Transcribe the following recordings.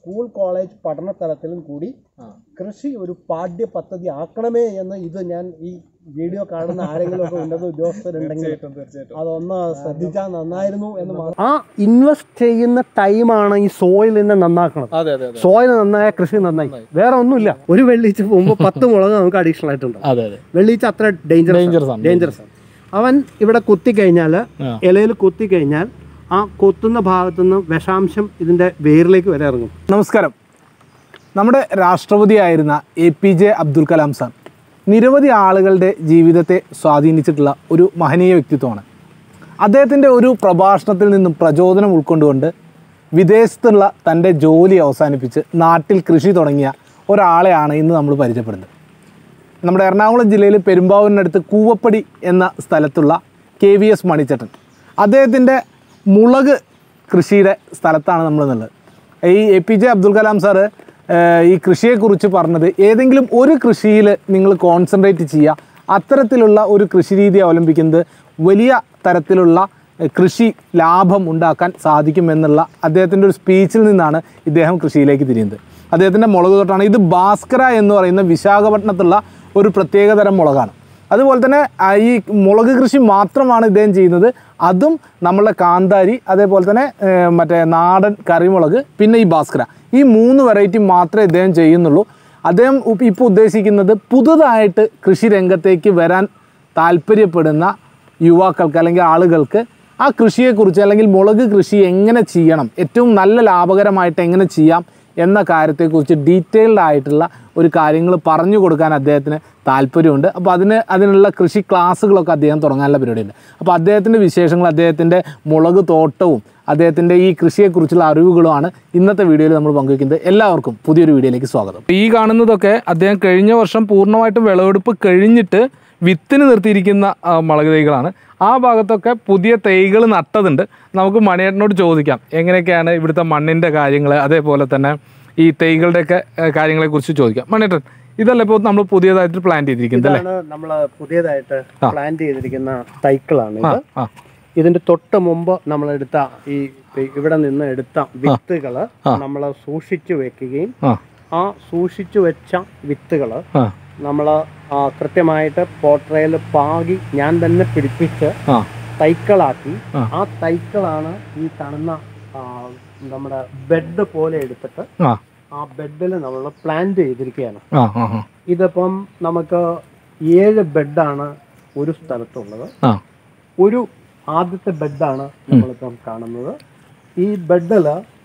School college പഠന തലത്തിലും കൂടി കൃഷി ഒരു പാഠ്യ പദ്ധതി ആക്കണമേ എന്ന് ഇത് ഞാൻ ഈ വീഡിയോ കാണുന്ന ആരെങ്കിലും ഒക്കെ ഉന്നത ഉദ്യോഗസ്ഥരുണ്ടെങ്കിൽ അതൊന്ന് ശ്രദ്ധിച്ചാൽ നന്നായിരുന്നു എന്ന് മാത്രം ആ ഇൻവെസ്റ്റ് ചെയ്യുന്ന ടൈമാണ് ഈ സോയിലിനെ നന്നാക്കണം അതെ അതെ അതെ സോയിൽ നന്നായ കൃഷി നന്നായി വേറെ ഒന്നുമില്ല ഒരു വെള്ളീച്ച പോകുമ്പോൾ പത്ത് മുളക് നമുക്ക് അഡീഷണൽ ആയിട്ടുണ്ട് അതെ അതെ വെള്ളീച്ച അത്ര ഡേഞ്ചറസ് Dangerous ആണ്. ഡേഞ്ചറസ് ആണ് അവൻ ഇവിടെ കുത്തി കഴിഞ്ഞാൽ ആ. ഇലയിൽ കുത്തി കഴിഞ്ഞാൽ ആ കൊത്തുന്ന ഭാഗത്തു നിന്ന് വിഷാംശം ഇതിന്റെ വേരിലേക്ക് വരെ ഇറങ്ങും നമസ്കാരം നമ്മുടെ രാഷ്ട്രപതിയായിരുന്ന A P J Abdul Kalam sir നിരവധി ആളുകളുടെ ജീവിതത്തെ സ്വാധീനിച്ചിട്ടുള്ള ഒരു മഹനീയ വ്യക്തിത്വമാണ് അദ്ദേഹത്തിൻ്റെ ഒരു പ്രഭാഷണത്തിൽ നിന്നും പ്രചോദനം ഉൾക്കൊണ്ടുകൊണ്ട് വിദേശത്തുള്ള തൻ്റെ ജോലി അവസാനിപ്പിച്ച് നാട്ടിൽ കൃഷി തുടങ്ങിയ ഒരാളെയാണ് ഇന്ന് നമ്മൾ പരിചയപ്പെടുന്നത് നമ്മുടെ എറണാകുളം ജില്ലയിൽ പെരുമ്പാവൂരിനടുത്ത് കൂവപ്പടി എന്ന സ്ഥലത്തുള്ള കെ വി എസ് മണിച്ചട്ടൻ അദ്ദേഹത്തിൻ്റെ മുളക് കൃഷിയുടെ സ്ഥലത്താണ് നമ്മൾ നിന്നുള്ളത് ഈ A P J Abdul Kalam sir ഏഹ്, ഈ കൃഷിയെക്കുറിച്ച് പറഞ്ഞത് ഏതെങ്കിലും ഒരു കൃഷിയിൽ നിങ്ങൾ കോൺസെൻട്രേറ്റ് ചെയ്യുക അത്തരത്തിലുള്ള ഒരു കൃഷി രീതി അവലംബിക്കുന്നത് വലിയ തരത്തിലുള്ള ഏഹ്, കൃഷി ലാഭം ഉണ്ടാക്കാൻ സാധിക്കുമെന്നുള്ള അദ്ദേഹത്തിൻ്റെ ഒരു സ്പീച്ചിൽ നിന്നാണ് ഇദ്ദേഹം കൃഷിയിലേക്ക് തിരിയുന്നത് അദ്ദേഹത്തിൻ്റെ മുളക് തോട്ടാണ് ഇത് ഭാസ്കര എന്ന് പറയുന്ന വിശാഖപട്ടണത്തുള്ള ഒരു പ്രത്യേകതരം മുളകാണ് അതുപോലെ തന്നെ ആ, ഈ മുളക് കൃഷി മാത്രമാണ് ഇദ്ദേഹം ചെയ്യുന്നത് അതും നമ്മളുടെ കാന്താരി അതേപോലെ തന്നെ ഏ, മറ്റേ നാടൻ കറിമുളക് പിന്നെ ഈ ഭാസ്കര ഈ മൂന്ന് വെറൈറ്റി മാത്രമേ ഇദ്ദേഹം ചെയ്യുന്നുള്ളൂ അദ്ദേഹം ഇപ്പോൾ ഉദ്ദേശിക്കുന്നത് പുതുതായിട്ട് കൃഷി രംഗത്തേക്ക് വരാൻ താല്പര്യപ്പെടുന്ന യുവാക്കൾക്ക് അല്ലെങ്കിൽ ആളുകൾക്ക് ആ കൃഷിയെക്കുറിച്ച് അല്ലെങ്കിൽ മുളക് കൃഷി എങ്ങനെ ചെയ്യണം ഏറ്റവും നല്ല ലാഭകരമായിട്ട് എങ്ങനെ ചെയ്യാം എന്ന കാര്യത്തെക്കുറിച്ച് ഡീറ്റെയിൽഡ് ആയിട്ടുള്ള ഒരു കാര്യങ്ങൾ പറഞ്ഞു കൊടുക്കാൻ അദ്ദേഹത്തിന് താല്പര്യമുണ്ട് അപ്പോൾ അതിന് അതിനുള്ള കൃഷി ക്ലാസ്സുകളൊക്കെ അദ്ദേഹം തുടങ്ങാനുള്ള പരിപാടിയുണ്ട് അപ്പോൾ അദ്ദേഹത്തിൻ്റെ വിശേഷങ്ങൾ അദ്ദേഹത്തിൻ്റെ മുളക് തോട്ടവും അദ്ദേഹത്തിൻ്റെ ഈ കൃഷിയെക്കുറിച്ചുള്ള അറിവുകളുമാണ് ഇന്നത്തെ വീഡിയോയിൽ നമ്മൾ പങ്കുവയ്ക്കുന്നത് എല്ലാവർക്കും പുതിയൊരു വീഡിയോയിലേക്ക് സ്വാഗതം ഈ കാണുന്നതൊക്കെ അദ്ദേഹം കഴിഞ്ഞ വർഷം പൂർണ്ണമായിട്ടും വിളവെടുപ്പ് കഴിഞ്ഞിട്ട് വിത്തിന് നിർത്തിയിരിക്കുന്ന ആ, മുളക് തൈകളാണ് ആ ഭാഗത്തൊക്കെ പുതിയ തൈകൾ നട്ടതുണ്ട് നമുക്ക് മണിയേട്ടനോട് ചോദിക്കാം എങ്ങനെയൊക്കെയാണ് ഇവിടുത്തെ മണ്ണിൻ്റെ കാര്യങ്ങൾ അതേപോലെ തന്നെ ഈ തൈകളുടെയൊക്കെ ഏഹ്, കാര്യങ്ങളെക്കുറിച്ച് ചോദിക്കാം മണിയേട്ടൻ ഇതല്ല ഇപ്പോൾ നമ്മൾ പുതിയതായിട്ട് പ്ലാൻ ചെയ്തിരിക്കുന്നത് അല്ലേ ഇതാണ് നമ്മൾ പുതിയതായിട്ട് പ്ലാൻ ചെയ്തിരിക്കുന്ന തൈക്കളാണ് ആ ഇത് ആ ഇതിന്റെ തൊട്ട് മുമ്പ് നമ്മൾ എടുത്ത ഈ ഇവിടെ നിന്ന് എടുത്ത വിത്തുകള് നമ്മൾ സൂക്ഷിച്ചു വെക്കുകയും ആ ആ സൂക്ഷിച്ചു വെച്ച വിത്തുകള് ആ നമ്മൾ കൃത്യമായിട്ട് പോട്രയിൽ പാകി ഞാൻ തന്നെ പിടിപ്പിച്ച് ആ തൈക്കളാക്കി ആ. ആ തൈക്കളാണ് ഈ കാണുന്ന ആ, നമ്മുടെ ബെഡ് പോലെ എടുത്തിട്ട് ആ ആ ബെഡിൽ നമ്മൾ പ്ലാന്റ് ചെയ്തിരിക്കുകയാണ് ആ ആ ആ ഇതിപ്പം നമുക്ക് ഏഴ് ബെഡാണ് ഒരു സ്ഥലത്തുള്ളത് ആ ഒരു ആദ്യത്തെ ബെഡാണ് നമ്മളിപ്പം കാണുന്നത് ഈ ബെഡിൽ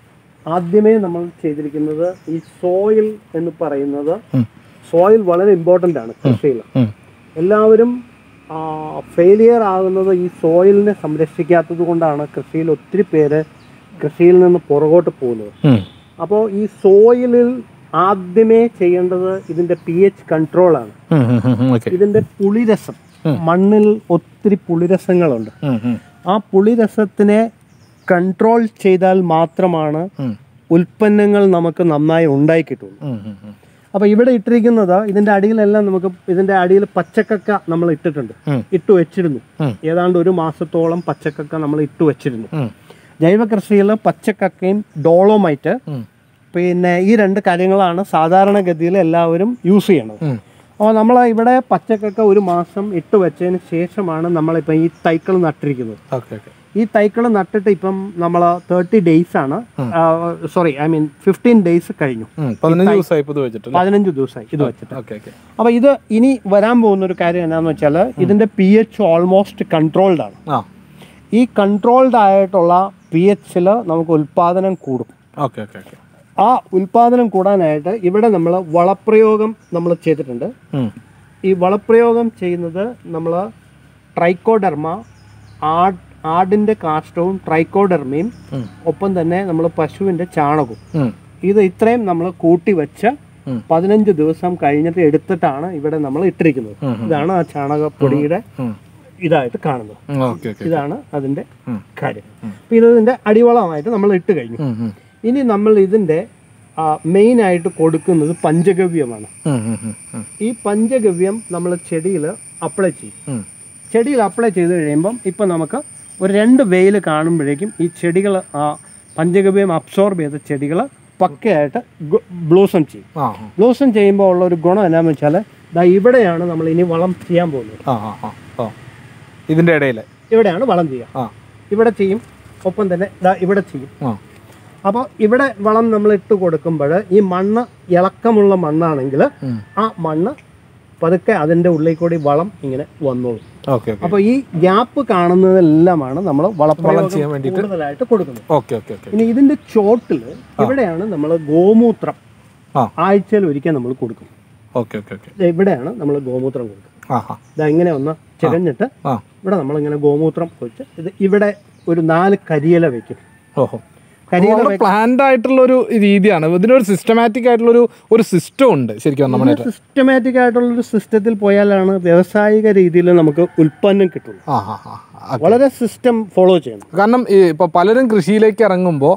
ആദ്യമേ നമ്മൾ ചെയ്തിരിക്കുന്നത് ഈ സോയിൽ എന്ന് പറയുന്നത് ഉം. സോയിൽ വളരെ ഇമ്പോർട്ടൻ്റ് ആണ് കൃഷിയിൽ ഉം. എല്ലാവരും ഫെയിലിയർ ആകുന്നത് ഈ സോയിലിനെ സംരക്ഷിക്കാത്തത് കൊണ്ടാണ് കൃഷിയിൽ ഒത്തിരി പേര് കൃഷിയിൽ നിന്ന് പുറകോട്ട് പോകുന്നത് ഉം. അപ്പോൾ ഈ സോയിലിൽ ആദ്യമേ ചെയ്യേണ്ടത് ഇതിന്റെ പി എച്ച് കൺട്രോൾ ആണ് ഉം, ഉം, ഉം, ഉം, ഓക്കെ ഇതിന്റെ പുളിരസം മണ്ണിൽ ഒത്തിരി പുളിരസങ്ങളുണ്ട് ഉം, ഉം, ആ പുളിരസത്തിനെ കൺട്രോൾ ചെയ്താൽ മാത്രമാണ് ഉം, ഉൽപ്പന്നങ്ങൾ നമുക്ക് നന്നായി ഉണ്ടായി കിട്ടുള്ളൂ ഉം, ഉം, ഉം. അപ്പോൾ ഇവിടെ ഇട്ടിരിക്കുന്നത് ഇതിന്റെ അടിയിലെല്ലാം നമുക്ക് ഇതിന്റെ അടിയിൽ പച്ചക്കക്ക നമ്മൾ ഇട്ടിട്ടുണ്ട് ഉം. ഇട്ടു വെച്ചിരുന്നു ഉം. ഏതാണ്ട് ഒരു മാസത്തോളം പച്ചക്കക്ക നമ്മൾ ഇട്ടു വെച്ചിരുന്നു ഉം, ജൈവ കൃഷിയിൽ പച്ചക്കക്കയും ഡോളോമൈറ്റ് ഉം, പിന്നെ ഈ രണ്ട് കാര്യങ്ങളാണ് സാധാരണഗതിയിൽ എല്ലാവരും യൂസ് ചെയ്യണത് ഉം. അപ്പോൾ നമ്മൾ ഇവിടെ പച്ചക്കക്ക ഒരു മാസം ഇട്ട് വെച്ചതിന് ശേഷമാണ് നമ്മളിപ്പോൾ ഈ തൈക്കൾ നട്ടിരിക്കുന്നത് ഓക്കെ ഓക്കെ ഈ തൈക്കൾ നട്ടിട്ട് ഇപ്പം നമ്മൾ തേർട്ടി ഡേയ്സ് ആണ് sorry I mean fifteen days കഴിഞ്ഞു ഉം, പതിനഞ്ച് ദിവസമായി ഇപ്പോൾ ഇത് വെച്ചിട്ടല്ലേ പതിനഞ്ച് ദിവസമായി ഇത് വെച്ചിട്ട് ഓക്കെ ഓക്കെ അപ്പോൾ ഇത് ഇനി വരാൻ പോകുന്ന ഒരു കാര്യം എന്താണെന്ന് വെച്ചാൽ ഇതിൻ്റെ പി എച്ച് ഓൾമോസ്റ്റ് കൺട്രോൾഡ് ആണ് ആ ഈ കൺട്രോൾഡ് ആയിട്ടുള്ള പി എച്ചിൽ നമുക്ക് ഉൽപ്പാദനം കൂടും ഓക്കെ ഓക്കെ ഓക്കെ ആ ഉൽപാദനം കൂടാനായിട്ട് ഇവിടെ നമ്മൾ വളപ്രയോഗം നമ്മൾ ചെയ്തിട്ടുണ്ട് ഉം, ഈ വളപ്രയോഗം ചെയ്യുന്നത് നമ്മൾ ട്രൈക്കോഡെർമ ആട് ആടിൻ്റെ കാഷ്ടവും ട്രൈക്കോഡെർമയും ഉം. ഒപ്പം തന്നെ നമ്മൾ പശുവിൻ്റെ ചാണകവും ഉം, ഇത് ഇത്രയും നമ്മൾ കൂട്ടി വെച്ച് ഉം. പതിനഞ്ച് ദിവസം കഴിഞ്ഞിട്ട് എടുത്തിട്ടാണ് ഇവിടെ നമ്മൾ ഇട്ടിരിക്കുന്നത് ഉം, ഉം. ഇതാണ് ആ ചാണകപ്പൊടിയുടെ ഉം, ഇതായിട്ട് കാണുന്നത് ഉം, ഓക്കെ ഓക്കെ ഇതാണ് അതിൻ്റെ ഉം. കാര്യം അപ്പോൾ ഇതിൻ്റെ അടിവളമായിട്ട് നമ്മൾ ഇട്ട് കഴിഞ്ഞു ഉം, ഉം, ഇനി നമ്മൾ ഇതിൻ്റെ മെയിൻ ആയിട്ട് കൊടുക്കുന്നത് പഞ്ചഗവ്യമാണ് ഉം, ഉം, ഉം, ഉം, ഈ പഞ്ചഗവ്യം നമ്മൾ ചെടിയിൽ അപ്ലൈ ചെയ്യും ഉം. ചെടിയിൽ അപ്ലൈ ചെയ്ത് കഴിയുമ്പം ഇപ്പം നമുക്ക് ഒരു രണ്ട് വെയിൽ കാണുമ്പോഴേക്കും ഈ ചെടികൾ ആ പഞ്ചഗവ്യം അബ്സോർബ് ചെയ്ത ചെടികൾ പക്കയായിട്ട് ബ്ലൂസം ചെയ്യും ആ ബ്ലൂസം ചെയ്യുമ്പോൾ ഉള്ള ഒരു ഗുണം എന്നാന്ന് വെച്ചാൽ ദാ ഇവിടെയാണ് നമ്മൾ ഇനി വളം ചെയ്യാൻ പോകുന്നത് ആ ആ ആ ആ ഇതിൻ്റെ ഇടയിൽ ഇവിടെയാണ് വളം ചെയ്യുക ആ ഇവിടെ ചെയ്യും ഒപ്പം തന്നെ ദാ ഇവിടെ ചെയ്യും ആ അപ്പോൾ ഇവിടെ വളം നമ്മൾ ഇട്ട് കൊടുക്കുമ്പോൾ ഈ മണ്ണ് ഇളക്കമുള്ള മണ്ണാണെങ്കിൽ ഉം. ആ മണ്ണ് പതുക്കെ അതിൻ്റെ ഉള്ളിൽ കൂടി വളം ഇങ്ങനെ വന്നോളും ഓക്കെ ഓക്കെ അപ്പോൾ ഈ ഗ്യാപ്പ് കാണുന്നതെല്ലാമാണ് നമ്മൾ വളപ്രയോഗം ചെയ്യാൻ വേണ്ടിയിട്ട് കൂടുതലായിട്ട് കൊടുക്കുന്നത് ഓക്കെ ഓക്കെ ഓക്കെ ഇനി ഇതിന്റെ ചോട്ടിൽ ഇവിടെയാണ് നമ്മൾ ഗോമൂത്രം ആ. ആഴ്ചയിൽ ഒരിക്കൽ നമ്മൾ കൊടുക്കും ഓക്കെ ഓക്കെ ഓക്കെ ദേ ഇവിടെയാണ് നമ്മൾ ഗോമൂത്രം കൊടുക്കുന്നത് ആ ആ ഇതാ ഇങ്ങനെ ഒന്ന് ചികഞ്ഞിട്ട് ആ ഇവിടെ നമ്മളിങ്ങനെ ഗോമൂത്രം വെച്ച് ഇത് ഇവിടെ ഒരു നാല് കരിയില വെക്കും ഓഹോ കരിയില വളരെ പ്ലാൻഡ് ആയിട്ടുള്ള ഒരു രീതിയാണ് ഇതിനൊരു സിസ്റ്റമാറ്റിക് ആയിട്ടുള്ള ഒരു ഒരു സിസ്റ്റം ഉണ്ട് ശരിക്കും നമ്മുടെ സിസ്റ്റമാറ്റിക് ആയിട്ടുള്ള ഒരു സിസ്റ്റത്തിൽ പോയാലാണ് വ്യാവസായിക രീതിയിൽ നമുക്ക് ഉൽപ്പന്നം കിട്ടുള്ളൂ ആ ആ ആ ആ. വളരെ സിസ്റ്റം ഫോളോ ചെയ്യണം കാരണം ഈ ഇപ്പോൾ പലരും കൃഷിയിലേക്ക് ഇറങ്ങുമ്പോൾ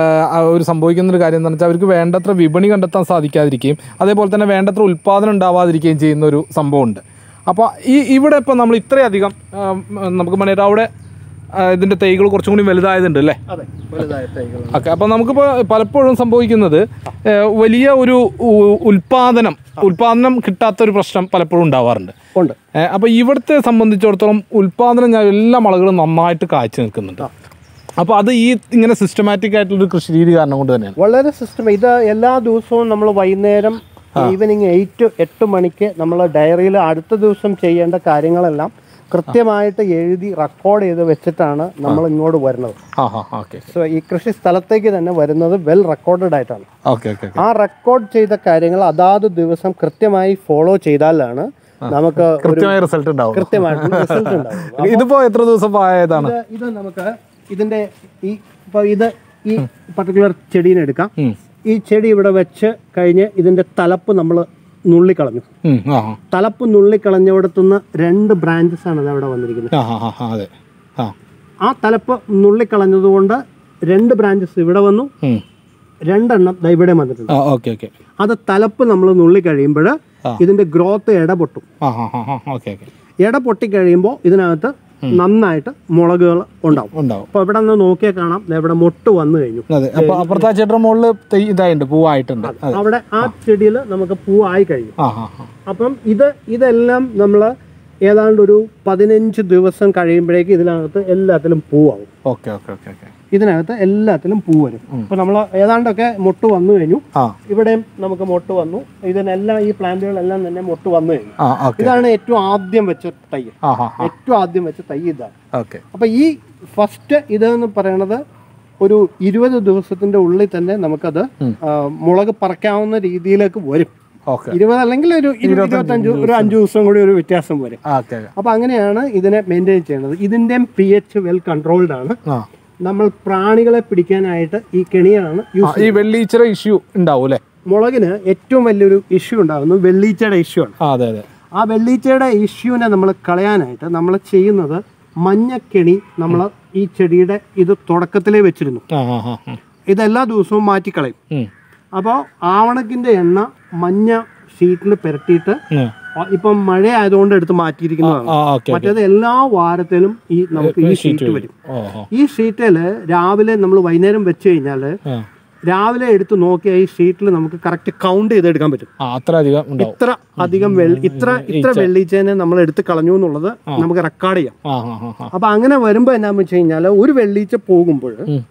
ഒരു സംഭവിക്കുന്ന ഒരു കാര്യം എന്താണെന്ന് വെച്ചാൽ അവർക്ക് വേണ്ടത്ര വിപണി കണ്ടെത്താൻ സാധിക്കാതിരിക്കുകയും അതേപോലെ തന്നെ വേണ്ടത്ര ഉൽപ്പാദനം ഉണ്ടാവാതിരിക്കുകയും ചെയ്യുന്ന ഒരു സംഭവമുണ്ട് അപ്പോൾ ഈ ഇവിടെ ഇപ്പോൾ നമ്മൾ ഇത്രയധികം ആ, നമുക്ക് മണിയറാവിടെ ഇതിൻ്റെ തൈകൾ കുറച്ചും കൂടി വലുതായതുണ്ട് അല്ലേ അതെ വലുതായ തൈകൾ ഓക്കെ അപ്പോൾ നമുക്കിപ്പോൾ പലപ്പോഴും സംഭവിക്കുന്നത് ഏഹ്, വലിയ ഒരു ഉ- ഉൽപാദനം ഉൽപാദനം കിട്ടാത്തൊരു പ്രശ്നം പലപ്പോഴും ഉണ്ടാവാറുണ്ട് ഉണ്ട് അപ്പോൾ ഇവിടുത്തെ സംബന്ധിച്ചിടത്തോളം ഉൽപാദനം ഞാൻ എല്ലാ മുളകളും നന്നായിട്ട് കാഴ്ച നിൽക്കുന്നുണ്ട് അപ്പോൾ അത് ഈ ഇങ്ങനെ സിസ്റ്റമാറ്റിക് ആയിട്ടുള്ളൊരു കൃഷി രീതി കാരണം കൊണ്ട് തന്നെയാണ് വളരെ സിസ്റ്റം ഇത് എല്ലാ ദിവസവും നമ്മൾ വൈകുന്നേരം ഈവനിങ് എയ്റ്റ് എട്ട് മണിക്ക് നമ്മൾ ഡയറിയിൽ അടുത്ത ദിവസം ചെയ്യേണ്ട കാര്യങ്ങളെല്ലാം കൃത്യമായിട്ട് എഴുതി റെക്കോർഡ് ചെയ്ത് വെച്ചിട്ടാണ് നമ്മൾ ഇങ്ങോട്ട് വരുന്നത് ആ ഹാ ഓക്കെ സോ ഈ കൃഷി സ്ഥലത്തേക്ക് തന്നെ വരുന്നത് വെൽ റെക്കോർഡഡ് ആയിട്ടാണ് ഓക്കെ ഓക്കെ ഓക്കെ ആ റെക്കോർഡ് ചെയ്ത കാര്യങ്ങൾ അതാത് ദിവസം കൃത്യമായി ഫോളോ ചെയ്താലാണ് നമുക്ക് ഒരു കൃത്യമായ റിസൾട്ട് ഉണ്ടാവും കൃത്യമായിട്ടുള്ള റിസൾട്ട് ഉണ്ടാവുക ഇതിപ്പോ എത്ര ദിവസം ആയതാണ് ഇത് ഇത് നമുക്ക് ഇതിന്റെ ഈ ഇപ്പൊ ഇത് ഈ പർട്ടിക്കുലർ ചെടീനെ എടുക്കാം ഉം. ഈ ചെടി ഇവിടെ വെച്ച് കഴിഞ്ഞ് ഇതിന്റെ തലപ്പ് നമ്മൾ നുള്ളിക്കളഞ്ഞു ഉം, ആ ആ. തലപ്പ് നുള്ളിക്കളഞ്ഞിടത്തുനിന്ന് രണ്ട് ബ്രാഞ്ചസ് ആണ് ഇത് അവിടെ വന്നിരിക്കുന്നത് ആ ആ ആ അതെ ആ ആ തലപ്പ് നുള്ളിക്കളഞ്ഞതുകൊണ്ട് രണ്ട് ബ്രാഞ്ചസ് ഇവിടെ വന്നു ഉം. രണ്ടെണ്ണം ദാ ഇവിടെ വന്നിട്ടുണ്ട് ആ ഓക്കെ ഓക്കെ അത് തലപ്പ് നമ്മൾ നുള്ളി കഴിയുമ്പോൾ ആ. ഇതിന്റെ ഗ്രോത്ത് ഇടപൊട്ടും ആ ആ ആ ഓക്കെ ഓക്കെ ഇട പൊട്ടി കഴിയുമ്പോൾ ഇതിനകത്ത് നന്നായിട്ട് മുളകുകൾ ഉണ്ടാവും ഉണ്ടാവും അപ്പോൾ ഇവിടെ നിന്ന് നോക്കിയാൽ കാണാം ദാ ഇവിടെ മൊട്ട് വന്നു കഴിഞ്ഞു അതെ അപ്പൊ അപ്പുറത്തെ ആ ചേട്ടൻ്റെ മുകളിൽ ഇതായിട്ടുണ്ട് പൂവായിട്ടുണ്ട് അതെ അവിടെ ആ ചെടിയിൽ നമുക്ക് പൂവായി കഴിയും ആ ആ ആ അപ്പം ഇത് ഇതെല്ലാം നമ്മൾ ഏതാണ്ട് ഒരു പതിനഞ്ച് ദിവസം കഴിയുമ്പോഴേക്ക് ഇതിനകത്ത് എല്ലാത്തിലും പൂവാകും ഓക്കെ ഓക്കെ ഓക്കെ ഓക്കെ ഇതിനകത്ത് എല്ലാത്തിലും പൂ വരും അപ്പോൾ നമ്മൾ ഏതാണ്ടൊക്കെ മൊട്ട് വന്നു കഴിഞ്ഞു ആ ഇവിടെയും നമുക്ക് മൊട്ട് വന്നു ഇതിനെല്ലാം ഈ പ്ലാന്റുകളെല്ലാം തന്നെ മൊട്ട് വന്നു കഴിഞ്ഞു ആ ഓക്കെ ഇതാണ് ഏറ്റവും ആദ്യം വെച്ച തൈ ആ ആ ആ ഏറ്റവും ആദ്യം വെച്ച തൈ ഇതാണ് ഓക്കെ അപ്പൊ ഈ ഫസ്റ്റ് ഇതെന്ന് പറയണത് ഒരു ഇരുപത് ദിവസത്തിന്റെ ഉള്ളിൽ തന്നെ നമുക്കത് ആ, മുളക് പറിക്കാവുന്ന രീതിയിലേക്ക് വരും ഓക്കെ ഇരുപത് അല്ലെങ്കിൽ ഒരു ഇരു- ഇരുപത്തഞ്ച് ഒരു അഞ്ച് ദിവസം കൂടി ഒരു വ്യത്യാസം വരും ഓക്കെ അപ്പൊ അങ്ങനെയാണ് ഇതിനെ മെയിൻറ്റെയിൻ ചെയ്യുന്നത് ഇതിന്റെ പി എച്ച് വെൽ കൺട്രോൾഡ് ആണ് ആ നമ്മൾ പ്രാണികളെ പിടിക്കാനായിട്ട് ഈ കെണിയാണ് ആ, യൂസ് ഈ വെള്ളീച്ചിറ ഇഷ്യൂ ഉണ്ടാവും അല്ലേ മുളകിന് ഏറ്റവും വലിയൊരു ഇഷ്യൂ ഉണ്ടാകുന്നത് വെള്ളീച്ചയുടെ ഇഷ്യൂ ആണ് ആ അതെ അതെ ആ വെള്ളീച്ചയുടെ ഇഷ്യൂവിനെ നമ്മൾ കളയാനായിട്ട് നമ്മൾ ചെയ്യുന്നത് മഞ്ഞക്കെണി നമ്മൾ ഈ ചെടിയുടെ ഇത് തുടക്കത്തിലേ വെച്ചിരുന്നു ആ ആ ആ ആ. ഇതെല്ലാ ദിവസവും മാറ്റിക്കളയും ഉം. അപ്പോൾ ആവണക്കിൻ്റെ എണ്ണ മഞ്ഞ ഷീറ്റിൽ പുരട്ടിയിട്ട് ഉം. ആ, ഇപ്പം മഴ ആയതുകൊണ്ട് എടുത്ത് മാറ്റിയിരിക്കുന്നതാണ് ആ ഓക്കെ മറ്റേത് എല്ലാ വാരത്തിലും ഈ നമുക്ക് ഈ ഷീറ്റ് വരും ഓ ഓ ഈ ഷീറ്റിൽ രാവിലെ നമ്മൾ വൈകുന്നേരം വെച്ച് കഴിഞ്ഞാൽ ആ. രാവിലെ എടുത്ത് നോക്കിയാൽ ഈ ഷീറ്റിൽ നമുക്ക് കറക്റ്റ് കൗണ്ട് ചെയ്തെടുക്കാൻ പറ്റും ആ അത്ര അധികം ഉണ്ടാവും ഇത്ര അധികം വെള്ളി ഇത്ര ഇത്ര വെള്ളീച്ചേനെ നമ്മൾ എടുത്ത് കളഞ്ഞു എന്നുള്ളത് നമുക്ക് റെക്കോർഡ് ചെയ്യാം ആ ആ ആ ആ അപ്പൊ അങ്ങനെ വരുമ്പോൾ എന്നാന്ന് വെച്ച് കഴിഞ്ഞാൽ ഒരു വെള്ളീച്ച പോകുമ്പോൾ ഉം.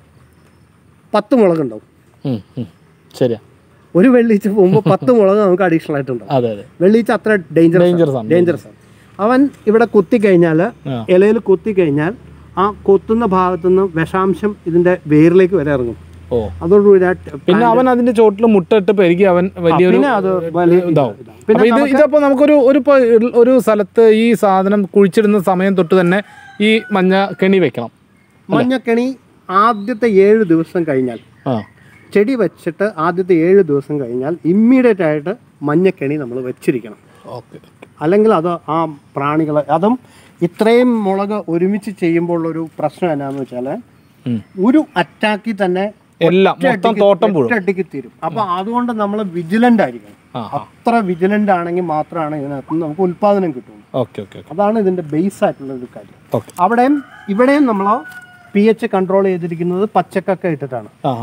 പത്ത് മുളക് ഉണ്ടാവും ഉം, ഉം. ശരിയാ ഒരു വെള്ളീച്ച പോകുമ്പോൾ പത്ത് മുളക് നമുക്ക് അഡീഷണൽ ആയിട്ടുണ്ടാവും അതെ അതെ വെള്ളീച്ച അത്ര ഡേഞ്ചറസ് ഡേഞ്ചറസ് ആണ് ഡേഞ്ചറസ് ആണ് അവൻ ഇവിടെ കുത്തി കഴിഞ്ഞാൽ ആ. ഇലയിൽ കുത്തി കഴിഞ്ഞാൽ ആ കൊത്തുന്ന ഭാഗത്തുനിന്ന് വിഷാംശം ഇതിന്റെ വേരിലേക്ക് വരെ ഇറങ്ങും ഓ അതോടുകൂടി ആ ടെ- പിന്നെ അവൻ അതിന്റെ ചോട്ടിൽ മുട്ടയിട്ട് പെരുകി അവൻ വലിയൊരു പിന്നെ അത് വലിയ ഇതാവും ഇതാണ്. അപ്പൊ ഇത് ഇതപ്പോ നമുക്കൊരു ഒരു ഇപ്പൊ ഒരു സ്ഥലത്ത് ഈ സാധനം കുഴിച്ചിടുന്ന സമയം തൊട്ട് തന്നെ ഈ മഞ്ഞ കെണി വെക്കണം മഞ്ഞക്കെണി ആദ്യത്തെ ഏഴ് ദിവസം കഴിഞ്ഞാൽ ആ ചെടി വെച്ചിട്ട് ആദ്യത്തെ ഏഴ് ദിവസം കഴിഞ്ഞാൽ ഇമ്മീഡിയറ്റ് ആയിട്ട് മഞ്ഞക്കെണി നമ്മൾ വെച്ചിരിക്കണം ഓക്കെ അല്ലെങ്കിൽ അത് ആ പ്രാണികൾ അതും ഇത്രയും മുളക് ഒരുമിച്ച് ചെയ്യുമ്പോൾ ഒരു പ്രശ്നം എന്നാന്ന് വെച്ചാൽ ഒരു അറ്റാക്കിൽ തന്നെ എല്ലാം മൊത്തം തോട്ടം പുഴും ഒറ്റയടിക്ക് തീരും അപ്പൊ അതുകൊണ്ട് നമ്മൾ വിജിലന്റ് ആയിരിക്കണം ആ അത്ര വിജിലന്റ് ആണെങ്കിൽ മാത്രമാണ് ഇതിനകത്ത് നിന്ന് നമുക്ക് ഉൽപാദനം കിട്ടുള്ളൂ ഓക്കെ ഓക്കെ ഓക്കെ അതാണ് ഇതിന്റെ ബേസ് ആയിട്ടുള്ള ഒരു കാര്യം ഓക്കെ അവിടെയും ഇവിടെയും നമ്മൾ പി എച്ച് കൺട്രോൾ ചെയ്തിരിക്കുന്നത് പച്ചക്കൊക്കെ ഇട്ടിട്ടാണ് ആ ആ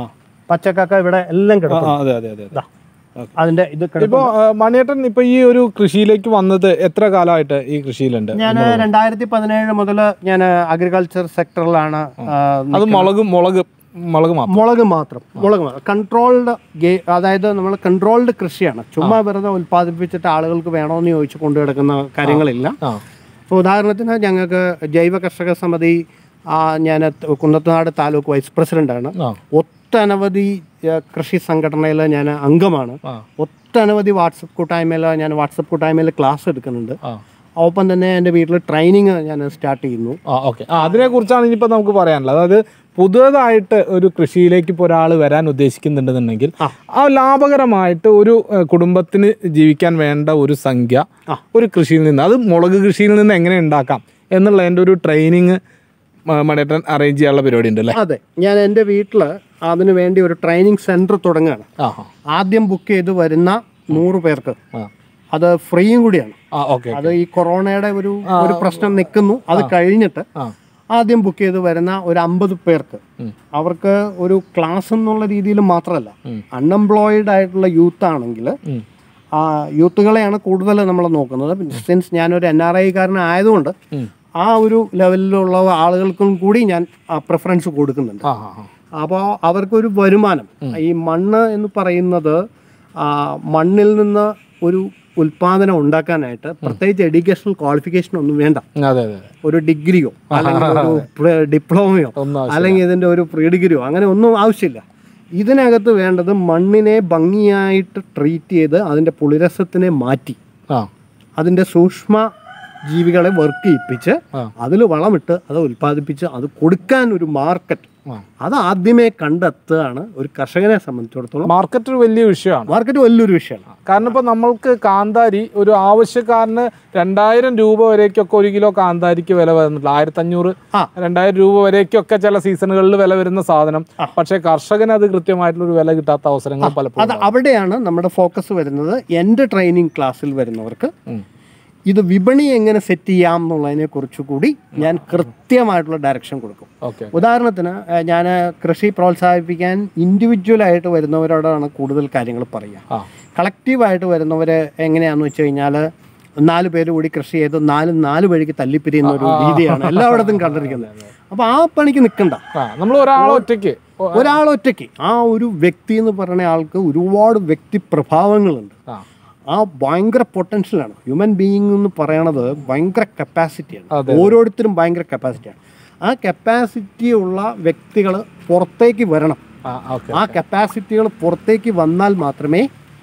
പച്ചക്കക്ക ഇവിടെ എല്ലാം ആ, കിടക്കും അതെ അതെ അതെ അതെ അതിന്റെ ഇത് കിടക്കും ഇപ്പൊ ആ, മണിയേട്ടൻ ഇപ്പൊ ഈ ഒരു കൃഷിയിലേക്ക് വന്നത് എത്ര കാലമായിട്ട് ഈ കൃഷിയിലുണ്ട് ഞാൻ രണ്ടായിരത്തി പതിനേഴ് മുതൽ ഞാൻ അഗ്രികൾച്ചർ സെക്ടറിലാണ് അത് മുളക് മുളക് മുളക് മാത്രം മുളക് മാത്രം മുളക് മാത്രം കൺട്രോൾഡ് അതായത് നമ്മൾ കൺട്രോൾഡ് കൃഷിയാണ് ചുമ്മാ വെറുതെ ഉൽപ്പാദിപ്പിച്ചിട്ട് ആളുകൾക്ക് വേണമെന്ന് ചോദിച്ച് കൊണ്ടു കിടക്കുന്ന കാര്യങ്ങളില്ല ആ ഇപ്പോൾ ഉദാഹരണത്തിന് ഞങ്ങൾക്ക് ജൈവ കർഷക സമിതി ആ, ഞാൻ കുന്നത്തനാട് താലൂക്ക് വൈസ് പ്രസിഡന്റാണ് ആ ഒട്ടനവധി ഏ, കൃഷി സംഘടനയിൽ ഞാൻ അംഗമാണ് ആ ഒട്ടനവധി വാട്സപ്പ് കൂട്ടായ്മയിൽ ഞാൻ വാട്സപ്പ് കൂട്ടായ്മയിൽ ക്ലാസ് എടുക്കുന്നുണ്ട് ആ ഒപ്പം തന്നെ എൻ്റെ വീട്ടിൽ ട്രെയിനിങ് ഞാൻ സ്റ്റാർട്ട് ചെയ്യുന്നു ആ ഓക്കെ ആ അതിനെ കുറിച്ചാണ് ഇനിയിപ്പോൾ നമുക്ക് പറയാനുള്ളത് അതായത് പുതുതായിട്ട് ഒരു കൃഷിയിലേക്ക് ഇപ്പോൾ ഒരാൾ വരാൻ ഉദ്ദേശിക്കുന്നുണ്ടെന്നുണ്ടെങ്കിൽ ആ ലാഭകരമായിട്ട് ഒരു ഏഹ്, കുടുംബത്തിന് ജീവിക്കാൻ വേണ്ട ഒരു സംഖ്യ ഒരു കൃഷിയിൽ നിന്ന് അത് മുളക് കൃഷിയിൽ നിന്ന് എങ്ങനെ ഉണ്ടാക്കാം എന്നുള്ളതിൻ്റെ ഒരു ട്രെയിനിങ് മടേട്ടൻ അറേഞ്ച് ചെയ്യാനുള്ള പരിപാടി ഉണ്ട് അല്ലേ അതെ ഞാൻ എൻ്റെ വീട്ടിൽ അതിനു വേണ്ടി ഒരു ട്രെയിനിങ് സെൻറ്റർ തുടങ്ങുകയാണ് ആ ആദ്യം ബുക്ക് ചെയ്ത് വരുന്ന നൂറ് പേർക്ക് ആ അത് ഫ്രീയും കൂടിയാണ് ആ ഓക്കെ അത് ഈ കൊറോണയുടെ ഒരു ഒരു പ്രശ്നം നിൽക്കുന്നു അത് കഴിഞ്ഞിട്ട് ആ ആദ്യം ബുക്ക് ചെയ്ത് വരുന്ന ഒരു അമ്പത് പേർക്ക് അവർക്ക് ഒരു ക്ലാസ് എന്നുള്ള രീതിയിൽ മാത്രമല്ല അൺഎംപ്ലോയിഡ് ആയിട്ടുള്ള യൂത്ത് ആണെങ്കിൽ ഉം. ആ യൂത്തുകളെയാണ് കൂടുതൽ നമ്മൾ നോക്കുന്നത് സിൻസ് ഞാനൊരു എൻ ആർ ഐക്കാരനായതുകൊണ്ട് ആ ഒരു ലെവലിലുള്ള ആളുകൾക്കും കൂടി ഞാൻ പ്രിഫറൻസ് കൊടുക്കുന്നുണ്ട് ആ ആ ആ. അപ്പോൾ അവർക്കൊരു വരുമാനം ഈ മണ്ണ് എന്ന് പറയുന്നത് ആ, മണ്ണിൽ നിന്ന് ഒരു ഉൽപാദനം ഉണ്ടാക്കാനായിട്ട് പ്രത്യേകിച്ച് എഡ്യൂക്കേഷണൽ ക്വാളിഫിക്കേഷൻ ഒന്നും വേണ്ട അതെ അതെ അതെ ഒരു ഡിഗ്രിയോ അല്ലെങ്കിൽ ഒരു പ്ര- ഡിപ്ലോമയോ ഒന്നും അല്ലെങ്കിൽ ഇതിൻ്റെ ഒരു പ്രീ ഡിഗ്രിയോ അങ്ങനെ ഒന്നും ആവശ്യമില്ല ഇതിനകത്ത് വേണ്ടത് മണ്ണിനെ ഭംഗിയായിട്ട് ട്രീറ്റ് ചെയ്ത് അതിൻ്റെ പുളിരസത്തിനെ മാറ്റി ആ അതിൻ്റെ സൂക്ഷ്മ ജീവികളെ വർക്ക് ചെയ്യിപ്പിച്ച് ആ. അതിൽ വളമിട്ട് അത് ഉൽപ്പാദിപ്പിച്ച് അത് കൊടുക്കാൻ ഒരു മാർക്കറ്റ് ആ. അത് ആദ്യമേ കണ്ടെത്തുകയാണ് ഒരു കർഷകനെ സംബന്ധിച്ചിടത്തോളം മാർക്കറ്റ് ഒരു വലിയ വിഷയമാണ് മാർക്കറ്റ് വലിയൊരു വിഷയമാണ് കാരണം ഇപ്പോൾ നമ്മൾക്ക് കാന്താരി ഒരു ആവശ്യക്കാരന് രണ്ടായിരം രൂപ വരേക്കൊക്കെ ഒരു കിലോ കാന്താരിക്ക് വില വരുന്നുണ്ട് ആയിരത്തഞ്ഞൂറ് ആ. രണ്ടായിരം രൂപ വരേക്കൊക്കെ ചില സീസണുകളിൽ വില വരുന്ന സാധനം പക്ഷേ കർഷകന് അത് കൃത്യമായിട്ടുള്ള ഒരു വില കിട്ടാത്ത അവസരങ്ങൾ പലപ്പോഴും അത് അവിടെയാണ് നമ്മുടെ ഫോക്കസ് വരുന്നത് എൻ്റെ ട്രെയിനിങ് ക്ലാസ്സിൽ വരുന്നവർക്ക് ഉം. ഇത് വിപണി എങ്ങനെ സെറ്റ് ചെയ്യാം എന്നുള്ളതിനെ കുറിച്ച് കൂടി ഞാൻ കൃത്യമായിട്ടുള്ള ഡയറക്ഷൻ കൊടുക്കും ഓക്കെ ഉദാഹരണത്തിന് ഞാൻ കൃഷി പ്രോത്സാഹിപ്പിക്കാൻ ഇൻഡിവിജ്വലായിട്ട് വരുന്നവരോടാണ് കൂടുതൽ കാര്യങ്ങൾ പറയുക ആ കളക്റ്റീവായിട്ട് വരുന്നവർ എങ്ങനെയാണെന്ന് വെച്ച് കഴിഞ്ഞാൽ നാല് പേര് കൂടി കൃഷി ചെയ്ത് നാല് നാല് വഴിക്ക് തല്ലിപ്പിരിയുന്ന ഒരു രീതിയാണ് എല്ലായിടത്തും കണ്ടിരിക്കുന്നത് അപ്പോൾ ആ പണിക്ക് നിൽക്കണ്ട ആ നമ്മൾ ഒരാളെ ഒറ്റയ്ക്ക് ഓ, ഒരാൾ ഒറ്റയ്ക്ക് ആ ഒരു വ്യക്തി എന്ന് പറയുന്ന ആൾക്ക് ഒരുപാട് വ്യക്തിപ്രഭാവങ്ങളുണ്ട് ആ ആ ഭയങ്കര പൊട്ടൻഷ്യലാണ് ഹ്യൂമൻ ബീയിങ് എന്ന് പറയണത് ഭയങ്കര കപ്പാസിറ്റിയാണ് അതെ. ഓരോരുത്തരും ഭയങ്കര കപ്പാസിറ്റിയാണ് ആ കപ്പാസിറ്റി ഉള്ള വ്യക്തികൾ പുറത്തേക്ക് വരണം ആ ഓക്കെ ആ കപ്പാസിറ്റികൾ പുറത്തേക്ക് വന്നാൽ മാത്രമേ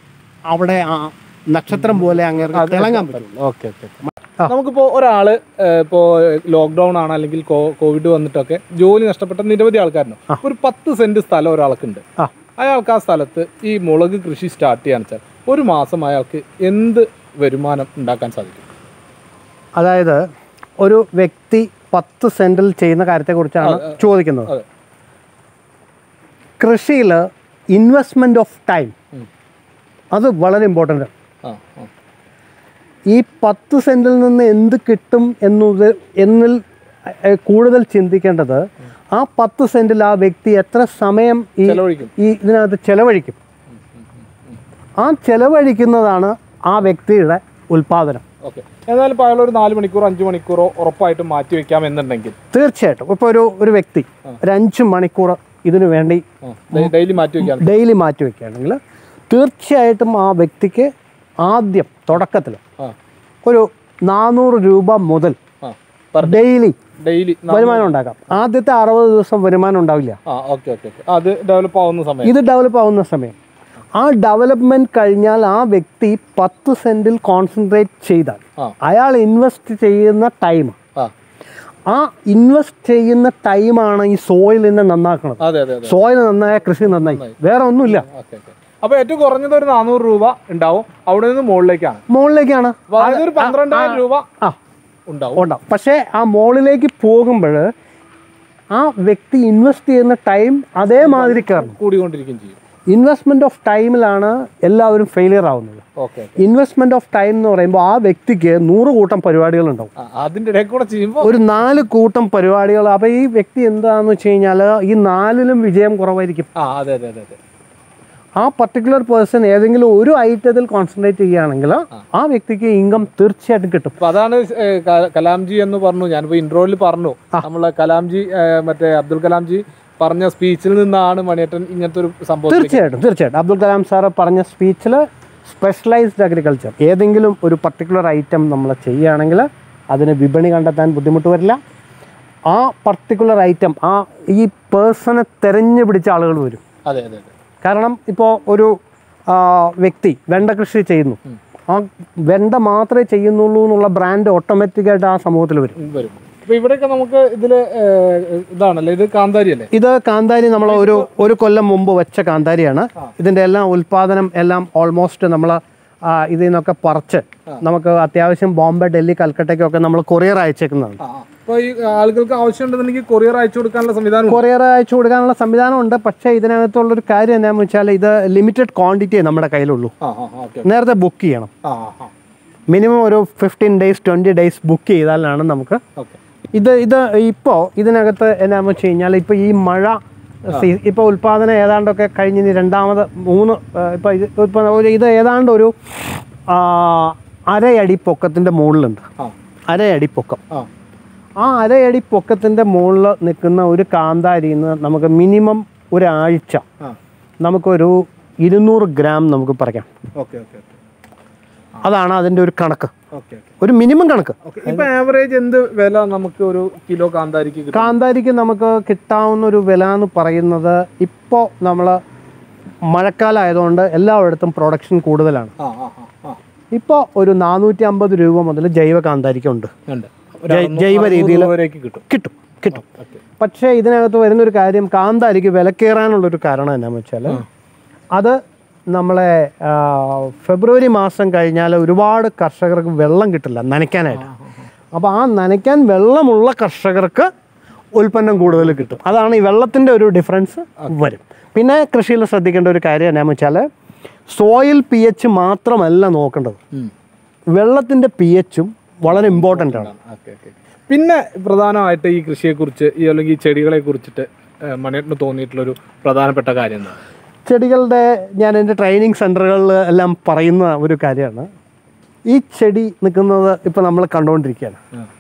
അവിടെ ആ നക്ഷത്രം പോലെ അങ്ങനെ തിളങ്ങാൻ പറ്റുള്ളൂ ഓക്കെ ഓക്കെ നമുക്കിപ്പോൾ ഒരാൾ ഇപ്പോൾ ലോക്ക്ഡൗൺ ആണ് അല്ലെങ്കിൽ കോ- കോവിഡ് വന്നിട്ടൊക്കെ ജോലി നഷ്ടപ്പെട്ട നിരവധി ആൾക്കാരുണ്ട് ഒരു പത്ത് സെന്റ് സ്ഥലം ഒരാൾക്കുണ്ട് ആ. അയാൾക്ക് ആ സ്ഥലത്ത് ഈ മുളക് കൃഷി സ്റ്റാർട്ട് ചെയ്യാന്ന് വെച്ചാൽ ഒരു മാസം അയാൾക്ക് എന്ത് വരുമാനം ഉണ്ടാക്കാൻ സാധിക്കും അതായത് ഒരു വ്യക്തി പത്ത് സെന്റിൽ ചെയ്യുന്ന കാര്യത്തെക്കുറിച്ചാണ് ചോദിക്കുന്നത് അതെ. കൃഷിയിൽ ഇൻവെസ്റ്റ്മെന്റ് ഓഫ് ടൈം അത് വളരെ ഇമ്പോർട്ടൻ്റ് ആണ് ആ ആ ഈ പത്ത് സെന്റിൽ നിന്ന് എന്ത് കിട്ടും എന്നത് എന്നിൽ എ, കൂടുതൽ ചിന്തിക്കേണ്ടത് ആ പത്ത് സെന്റിൽ ആ വ്യക്തി എത്ര സമയം ഈ ചെലവഴിക്കും ഈ ഇതിനകത്ത് ചെലവഴിക്കും ആ ചെലവഴിക്കുന്നതാണ് ആ വ്യക്തിയുടെ ഉൽപാദനം ഓക്കെ എന്നാലും ഇപ്പോൾ അയാൾ ഒരു നാല് മണിക്കൂറോ അഞ്ച് മണിക്കൂറോ ഉറപ്പായിട്ടും മാറ്റി വെക്കാം എന്നുണ്ടെങ്കിൽ തീർച്ചയായിട്ടും ഇപ്പോൾ ഒരു ഒരു വ്യക്തി ഒരു അഞ്ച് മണിക്കൂർ ഇതിനു വേണ്ടി ഡെയിലി മാറ്റി വെക്കാം ഡെയിലി മാറ്റി വെക്കുകയാണെങ്കിൽ തീർച്ചയായിട്ടും ആ വ്യക്തിക്ക് ആദ്യം തുടക്കത്തിൽ ആ ഒരു നാനൂറ് രൂപ മുതൽ ആ പെർ ഡെയിലി ഡെയിലി വരുമാനം ഉണ്ടാക്കാം ആദ്യത്തെ അറുപത് ദിവസം വരുമാനം ഉണ്ടാവില്ല ആ ഓക്കെ ഓക്കെ ഓക്കെ അത് ഡെവലപ്പ് ആവുന്ന സമയം ഇത് ഡെവലപ്പ് ആവുന്ന സമയം ആ ഡെവലപ്മെന്റ് കഴിഞ്ഞാൽ ആ വ്യക്തി പത്ത് സെന്റിൽ കോൺസെൻട്രേറ്റ് ചെയ്താൽ ആ. അയാൾ ഇൻവെസ്റ്റ് ചെയ്യുന്ന ടൈം ആ ആ ഇൻവെസ്റ്റ് ചെയ്യുന്ന ടൈമാണ് ഈ സോയിലിനെ നന്നാക്കുന്നത് അതെ അതെ അതെ സോയിൽ നന്നായ കൃഷി നന്നായി വേറെ ഒന്നുമില്ല ഓക്കെ ഓക്കെ അപ്പോൾ ഏറ്റവും കുറഞ്ഞത് ഒരു നാനൂറ് രൂപ ഉണ്ടാവും അവിടെ നിന്ന് മുകളിലേക്കാണ് മുകളിലേക്കാണ് അതായത് ഒരു പന്ത്രണ്ടായിരം രൂപ ആ ഉണ്ടാവും ഉണ്ടാവും പക്ഷേ ആ മുകളിലേക്ക് പോകുമ്പോൾ ആ വ്യക്തി ഇൻവെസ്റ്റ് ചെയ്യുന്ന ടൈം അതേമാതിരി കയറണം കൂടിക്കൊണ്ടിരിക്കുകയും ചെയ്യും ഇൻവെസ്റ്റ്മെൻറ്റ് ഓഫ് ടൈമിലാണ് എല്ലാവരും ഫെയിലിയർ ആവുന്നത് ഓക്കെ ഇൻവെസ്റ്റ്മെൻറ്റ് ഓഫ് ടൈം എന്ന് പറയുമ്പോൾ ആ വ്യക്തിക്ക് നൂറ് കൂട്ടം പരിപാടികളുണ്ടാവും അതിന്റെ ഇടയിൽ കൂടെ ചെയ്യുമ്പോൾ ഒരു നാല് കൂട്ടം പരിപാടികൾ അപ്പോൾ ഈ വ്യക്തി എന്താണെന്ന് വെച്ച് കഴിഞ്ഞാൽ ഈ നാലിലും വിജയം കുറവായിരിക്കും ആ അതെ അതെ അതെ അതെ ആ പർട്ടിക്കുലർ പേഴ്സൺ ഏതെങ്കിലും ഒരു ഐറ്റത്തിൽ കോൺസെൻട്രേറ്റ് ചെയ്യുകയാണെങ്കിൽ ആ വ്യക്തിക്ക് ഇൻകം തീർച്ചയായിട്ടും കിട്ടും അപ്പൊ അതാണ് ഏ, ക- കലാംജി എന്ന് പറഞ്ഞു ഞാനിപ്പോ ഇൻട്രോയിൽ പറഞ്ഞു നമ്മളെ കലാംജി ഏ, മറ്റേ അബ്ദുൽ കലാംജി പറഞ്ഞ സ്പീച്ചിൽ നിന്നാണ് മണിയേട്ടൻ ഇങ്ങനത്തെ ഒരു സംഭവം തീർച്ചയായിട്ടും തീർച്ചയായിട്ടും അബ്ദുൽ കലാം സാറ് പറഞ്ഞ സ്പീച്ചിൽ സ്പെഷ്യലൈസ്ഡ് അഗ്രികൾച്ചർ ഏതെങ്കിലും ഒരു പർട്ടിക്കുലർ ഐറ്റം നമ്മൾ ചെയ്യുകയാണെങ്കിൽ അതിന് വിപണി കണ്ടെത്താൻ ബുദ്ധിമുട്ട് വരില്ല ആ പർട്ടിക്കുലർ ഐറ്റം ആ ഈ പേഴ്സണെ തെരഞ്ഞു പിടിച്ച ആളുകൾ വരും അതെ അതെ അതെ കാരണം ഇപ്പോൾ ഒരു ആ, വ്യക്തി വെണ്ട കൃഷി ചെയ്യുന്നു ആ വെണ്ട മാത്രമേ ചെയ്യുന്നുള്ളൂ എന്നുള്ള ബ്രാൻഡ് ഓട്ടോമാറ്റിക്കായിട്ട് ആ സമൂഹത്തിൽ വരും ഉം, വരും അപ്പൊ ഇവിടെയൊക്കെ നമുക്ക് ഇതില് ഏ, ഇതാണല്ലേ ഇത് കാന്താരി അല്ലേ ഇത് കാന്താരി നമ്മൾ ഒരു ഒരു കൊല്ലം മുമ്പ് വെച്ച കാന്താരിയാണ് ഇതിൻ്റെ എല്ലാം ഉൽപാദനം എല്ലാം ഓൾമോസ്റ്റ് നമ്മൾ ഇതിൽ നിന്നൊക്കെ പറിച്ച് നമുക്ക് അത്യാവശ്യം ബോംബെ ഡൽഹി കൽക്കട്ടയ്ക്കൊക്കെ നമ്മൾ കൊറിയർ അയച്ചേക്കുന്നതാണ് ആ, ആ. അപ്പൊ ഈ ആളുകൾക്ക് ആവശ്യമുണ്ടെന്നുണ്ടെങ്കിൽ കൊറിയർ അയച്ചു കൊടുക്കാനുള്ള സംവിധാനം ഉണ്ട്. കൊറിയർ അയച്ചു കൊടുക്കാനുള്ള സംവിധാനമുണ്ട് പക്ഷേ ഇതിനകത്തുള്ളൊരു കാര്യം എന്താണെന്ന് വെച്ചാൽ ഇത് ലിമിറ്റഡ് ക്വാണ്ടിറ്റിയേ നമ്മുടെ കയ്യിലുള്ളൂ ആ ആ ഓക്കെ നേരത്തെ ബുക്ക് ചെയ്യണം ആ ആ മിനിമം ഒരു fifteen days twenty days book ചെയ്താലാണ് നമുക്ക് ഓക്കെ ഇത് ഇത് ഇപ്പോൾ ഇതിനകത്ത് എന്നാന്ന് വെച്ച് കഴിഞ്ഞാൽ ഇപ്പോൾ ഈ മഴ സീ- ഇപ്പോൾ ഉൽപാദനം ഏതാണ്ടൊക്കെ കഴിഞ്ഞ് ഇനി രണ്ടാമത് മൂന്ന് ഇപ്പോൾ ഇത് ഇപ്പോൾ ഒരു ഇത് ഏതാണ്ട് ഒരു ആ, അരയടി പൊക്കത്തിൻ്റെ മുകളിലുണ്ട് ആ അരയടി പൊക്കം ആ ആ അരയടി പൊക്കത്തിൻ്റെ മുകളിൽ നിൽക്കുന്ന ഒരു കാന്താരിയിൽ നിന്ന് നമുക്ക് മിനിമം ഒരാഴ്ച ആ നമുക്കൊരു ഇരുന്നൂറ് ഗ്രാം നമുക്ക് പറിക്കാം ഓക്കെ ഓക്കെ ഓക്കെ അതാണ് അതിൻ്റെ ഒരു കണക്ക് ഓക്കെ ഒരു മിനിമം കണക്ക് ഓക്കെ ഇപ്പൊ ആവറേജ് എന്ത് വില നമുക്ക് ഒരു കിലോ കാന്താരിക്ക് കിട്ടും കാന്താരിക്ക് നമുക്ക് കിട്ടാവുന്ന ഒരു വില എന്ന് പറയുന്നത് ഇപ്പോൾ നമ്മൾ മഴക്കാലമായതുകൊണ്ട് എല്ലായിടത്തും പ്രൊഡക്ഷൻ കൂടുതലാണ് ആ ആ ആ ആ ഇപ്പോൾ ഒരു നാനൂറ്റി അമ്പത് രൂപ മുതൽ ജൈവ കാന്താരിക്കുണ്ട് ഉണ്ട് ജൈ- ജൈവ രീതിയിൽ രൂപയിലേക്ക് കിട്ടും കിട്ടും കിട്ടും ഓക്കെ പക്ഷേ ഇതിനകത്ത് വരുന്നൊരു കാര്യം കാന്താരിക്ക് വിലക്കേറാനുള്ളൊരു കാരണം എന്നാന്ന് വെച്ചാൽ അത് നമ്മളെ ആ, ഫെബ്രുവരി മാസം കഴിഞ്ഞാൽ ഒരുപാട് കർഷകർക്ക് വെള്ളം കിട്ടില്ല നനയ്ക്കാനായിട്ട് അപ്പോൾ ആ നനയ്ക്കാൻ വെള്ളമുള്ള കർഷകർക്ക് ഉൽപ്പന്നം കൂടുതൽ കിട്ടും അതാണ് ഈ വെള്ളത്തിൻ്റെ ഒരു ഡിഫറൻസ് വരും പിന്നെ കൃഷിയിൽ ശ്രദ്ധിക്കേണ്ട ഒരു കാര്യം എന്നാന്ന് വെച്ചാൽ സോയിൽ പി എച്ച് മാത്രമല്ല നോക്കേണ്ടത് വെള്ളത്തിൻ്റെ പി എച്ചും വളരെ ഇമ്പോർട്ടൻ്റ് ആണ് ഓക്കെ ഓക്കെ പിന്നെ പ്രധാനമായിട്ട് ഈ കൃഷിയെക്കുറിച്ച് ഈ അല്ലെങ്കിൽ ഈ ചെടികളെ കുറിച്ചിട്ട് മണിയേട്ടന് തോന്നിയിട്ടുള്ളൊരു പ്രധാനപ്പെട്ട കാര്യം എന്താ ചെടികളുടെ ഞാൻ എൻ്റെ ട്രെയിനിങ് സെൻറ്ററുകളിൽ എല്ലാം പറയുന്ന ഒരു കാര്യമാണ് ഈ ചെടി നിൽക്കുന്നത് ഇപ്പോൾ നമ്മൾ കണ്ടുകൊണ്ടിരിക്കുകയാണ്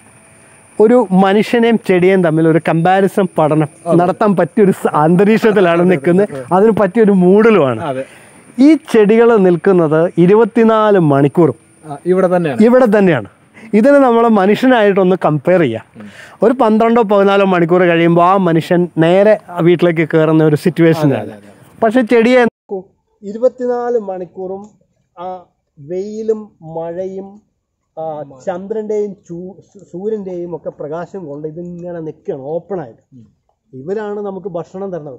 ഒരു മനുഷ്യനെയും ചെടിയെയും തമ്മിൽ ഒരു കമ്പാരിസൺ പഠനം നടത്താൻ പറ്റിയൊരു സ- അന്തരീക്ഷത്തിലാണ് നിൽക്കുന്നത് അതിന് പറ്റിയൊരു മൂഡിലുമാണ് അതെ ഈ ചെടികൾ നിൽക്കുന്നത് ഇരുപത്തിനാല് മണിക്കൂറും ആ, ഇവിടെ തന്നെയാണ് ഇവിടെ തന്നെയാണ് ഇതിനെ നമ്മൾ മനുഷ്യനായിട്ടൊന്ന് കമ്പയർ ചെയ്യാം ഒരു പന്ത്രണ്ടോ പതിനാലോ മണിക്കൂർ കഴിയുമ്പോൾ ആ മനുഷ്യൻ നേരെ വീട്ടിലേക്ക് കയറുന്ന ഒരു സിറ്റുവേഷനാണ് പക്ഷെ ചെടിയെ ഇരുപത്തിനാല് മണിക്കൂറും ആ വെയിലും മഴയും ആ ചന്ദ്രന്റെയും ചൂ- സൂ- സൂര്യന്റെയും ഒക്കെ പ്രകാശം കൊണ്ട് ഇതിങ്ങനെ നിൽക്കുകയാണ് ഓപ്പണായിട്ട് ഇവരാണ് നമുക്ക് ഭക്ഷണം തരുന്നത്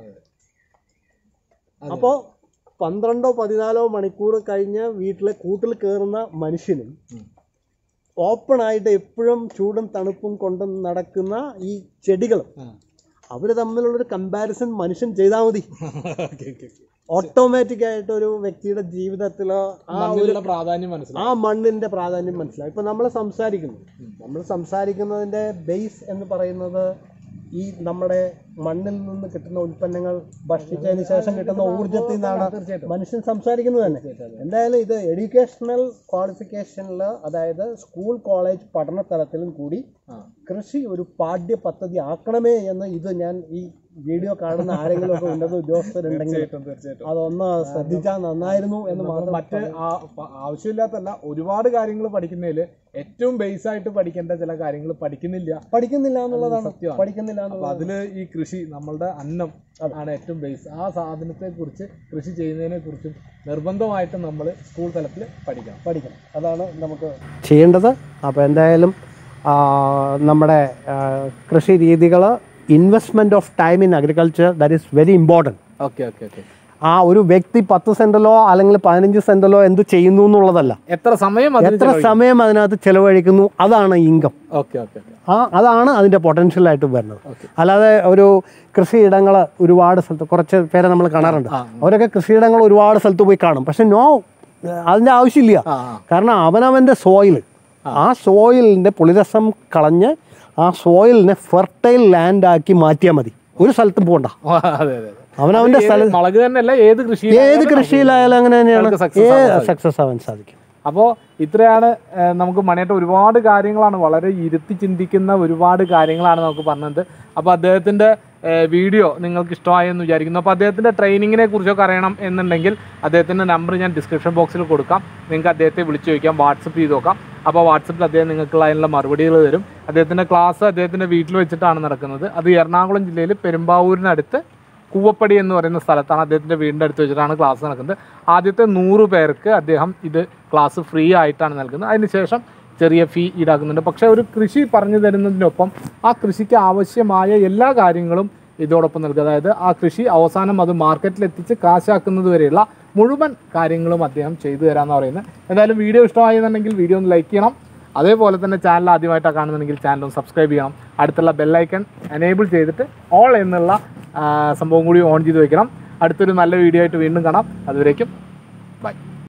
അപ്പോൾ പന്ത്രണ്ടോ പതിനാലോ മണിക്കൂർ കഴിഞ്ഞ് വീട്ടിലെ കൂട്ടിൽ കയറുന്ന മനുഷ്യനും ഓപ്പണായിട്ട് എപ്പോഴും ചൂടും തണുപ്പും കൊണ്ട് നടക്കുന്ന ഈ ചെടികളും അവർ തമ്മിലുള്ളൊരു കമ്പാരിസൺ മനുഷ്യൻ ചെയ്താൽ മതി ഓട്ടോമാറ്റിക് ആയിട്ട് ഒരു വ്യക്തിയുടെ ജീവിതത്തിൽ ആ ഒരു പ്രാധാന്യം മനസ്സിലായി ആ മണ്ണിന്റെ പ്രാധാന്യം മനസ്സിലാവും ഇപ്പൊ നമ്മൾ സംസാരിക്കുന്നു നമ്മൾ സംസാരിക്കുന്നതിന്റെ ബേസ് എന്ന് പറയുന്നത് ഈ നമ്മുടെ മണ്ണിൽ നിന്ന് കിട്ടുന്ന ഉൽപ്പന്നങ്ങൾ ഭക്ഷിച്ചതിന് ശേഷം കിട്ടുന്ന ഊർജത്തിൽ നിന്നാണ് മനുഷ്യൻ സംസാരിക്കുന്നത് തന്നെ എന്തായാലും ഇത് എഡ്യൂക്കേഷണൽ ക്വാളിഫിക്കേഷനിൽ അതായത് സ്കൂൾ കോളേജ് പഠന തലത്തിലും കൂടി കൃഷി ഒരു പാഠ്യ പദ്ധതി ആക്കണമേ എന്ന് ഇത് ഞാൻ ഈ വീഡിയോ കാണുന്ന ആരെങ്കിലും ഒക്കെ ഉന്നത ഉദ്യോഗസ്ഥരുണ്ടെങ്കിൽ തീർച്ചയായിട്ടും അതൊന്ന് ശ്രദ്ധിച്ചാൽ നന്നായിരുന്നു എന്ന് മാത്രം മറ്റ് ആ- പ- ആവശ്യമില്ലാത്തല്ല ഒരുപാട് കാര്യങ്ങൾ പഠിക്കുന്നതിൽ ഏറ്റവും ബേസ് ആയിട്ട് പഠിക്കേണ്ട ചില കാര്യങ്ങൾ പഠിക്കുന്നില്ല പഠിക്കുന്നില്ല എന്നുള്ളതാണ് സത്യമാണ്. പഠിക്കുന്നില്ല അപ്പൊ എന്നുള്ളത് അതില് ഈ കൃഷി നമ്മളുടെ അന്നം ആണ് ഏറ്റവും ബേസ് ആ സാധനത്തെ കുറിച്ച് കൃഷി ചെയ്യുന്നതിനെ കുറിച്ചും നിർബന്ധമായിട്ടും നമ്മൾ സ്കൂൾ തലത്തിൽ പഠിക്കണം പഠിക്കണം അതാണ് നമുക്ക് ചെയ്യേണ്ടത് അപ്പോൾ എന്തായാലും ആ, നമ്മുടെ ആ, കൃഷി രീതികൾ investment of time in agriculture that is very important okay okay okay ആ ഒരു വ്യക്തി പത്ത് സെൻറ്റിലോ അല്ലെങ്കിൽ പതിനഞ്ച് സെൻറ്റിലോ എന്ത് ചെയ്യുന്നു എന്നുള്ളതല്ല എത്ര സമയം അതിന് എത്ര സമയം അതിനകത്ത് ചെലവഴിക്കുന്നു അതാണ് ഇൻകം ഓക്കെ ഓക്കെ ഓക്കെ ആ അതാണ് അതിൻ്റെ പൊട്ടൻഷ്യലായിട്ട് വരുന്നത് അല്ലാതെ ഒരു കൃഷിയിടങ്ങൾ ഒരുപാട് സ്ഥലത്ത് കുറച്ച് പേരെ നമ്മൾ കാണാറുണ്ട് അവരൊക്കെ കൃഷിയിടങ്ങൾ ഒരുപാട് സ്ഥലത്ത് പോയി കാണും പക്ഷെ നോ അതിൻ്റെ ആവശ്യമില്ല ആ കാരണം അവനവൻ്റെ സോയിൽ ആ സോയിലിൻ്റെ പുളിരസം കളഞ്ഞ് ആ സോയിലിനെ ഫെർട്ടൈൽ ലാൻഡാക്കി മാറ്റിയാൽ മതി ഒരു സ്ഥലത്തും പോകണ്ട ആ, അതെ അതെ അതെ അവനവൻ്റെ ഏത് സ്ഥലം മുളക് തന്നെയല്ല ഏത് കൃഷി ഏത് കൃഷിയിലായാലും അങ്ങനെ തന്നെയാണ് നമുക്ക് success ആവാൻ സക്സസ് ആവാൻ സാധിക്കും അപ്പോൾ ഇത്രയാണ് ഏഹ്, നമുക്ക് മണിയേട്ട ഒരുപാട് കാര്യങ്ങളാണ് വളരെ ഇരുത്തി ചിന്തിക്കുന്ന ഒരുപാട് കാര്യങ്ങളാണ് നമുക്ക് പറഞ്ഞത് അപ്പോൾ അദ്ദേഹത്തിൻ്റെ വീഡിയോ നിങ്ങൾക്ക് ഇഷ്ടമായെന്ന് വിചാരിക്കുന്നു അപ്പോൾ അദ്ദേഹത്തിൻ്റെ ട്രെയിനിങ്ങിനെ കുറിച്ചൊക്കെ അറിയണം എന്നുണ്ടെങ്കിൽ അദ്ദേഹത്തിൻ്റെ നമ്പർ ഞാൻ ഡിസ്ക്രിപ്ഷൻ ബോക്സിൽ കൊടുക്കാം നിങ്ങൾക്ക് അദ്ദേഹത്തെ വിളിച്ചു ചോദിക്കാം വാട്സപ്പ് ചെയ്ത് നോക്കാം അപ്പോൾ വാട്സപ്പിൽ അദ്ദേഹം നിങ്ങൾക്കുള്ള അതിനുള്ള മറുപടികൾ തരും അദ്ദേഹത്തിൻ്റെ ക്ലാസ് അദ്ദേഹത്തിൻ്റെ വീട്ടിൽ വെച്ചിട്ടാണ് നടക്കുന്നത് അത് എറണാകുളം ജില്ലയിൽ പെരുമ്പാവൂരിനടുത്ത് കൂവപ്പടി എന്ന് പറയുന്ന സ്ഥലത്താണ് അദ്ദേഹത്തിൻ്റെ വീടിൻ്റെ അടുത്ത് വെച്ചിട്ടാണ് ക്ലാസ് നടക്കുന്നത് ആദ്യത്തെ നൂറ് പേർക്ക് അദ്ദേഹം ഇത് ക്ലാസ് ഫ്രീ ആയിട്ടാണ് നൽകുന്നത് അതിനുശേഷം ചെറിയ ഫീ ഈടാക്കുന്നുണ്ട് പക്ഷേ ഒരു കൃഷി പറഞ്ഞു തരുന്നതിനൊപ്പം ആ കൃഷിക്ക് ആവശ്യമായ എല്ലാ കാര്യങ്ങളും ഇതോടൊപ്പം നൽകുക അതായത് ആ കൃഷി അവസാനം അത് മാർക്കറ്റിൽ എത്തിച്ച് കാശാക്കുന്നത് വരെയുള്ള മുഴുവൻ കാര്യങ്ങളും അദ്ദേഹം ചെയ്തു തരാമെന്ന് പറയുന്നത് എന്തായാലും വീഡിയോ ഇഷ്ടമായെന്നുണ്ടെങ്കിൽ വീഡിയോ ഒന്ന് ലൈക്ക് ചെയ്യണം അതേപോലെ തന്നെ ചാനൽ ആദ്യമായിട്ടാണ് കാണുന്നുണ്ടെങ്കിൽ ചാനൽ ഒന്ന് സബ്സ്ക്രൈബ് ചെയ്യണം അടുത്തുള്ള ബെല്ലൈക്കൺ എനേബിൾ ചെയ്തിട്ട് ഓൾ എന്നുള്ള ആ, സംഭവം കൂടി ഓൺ ചെയ്ത് വെക്കണം അടുത്തൊരു നല്ല വീഡിയോ ആയിട്ട് വീണ്ടും കാണാം അതുവരേക്കും ബൈ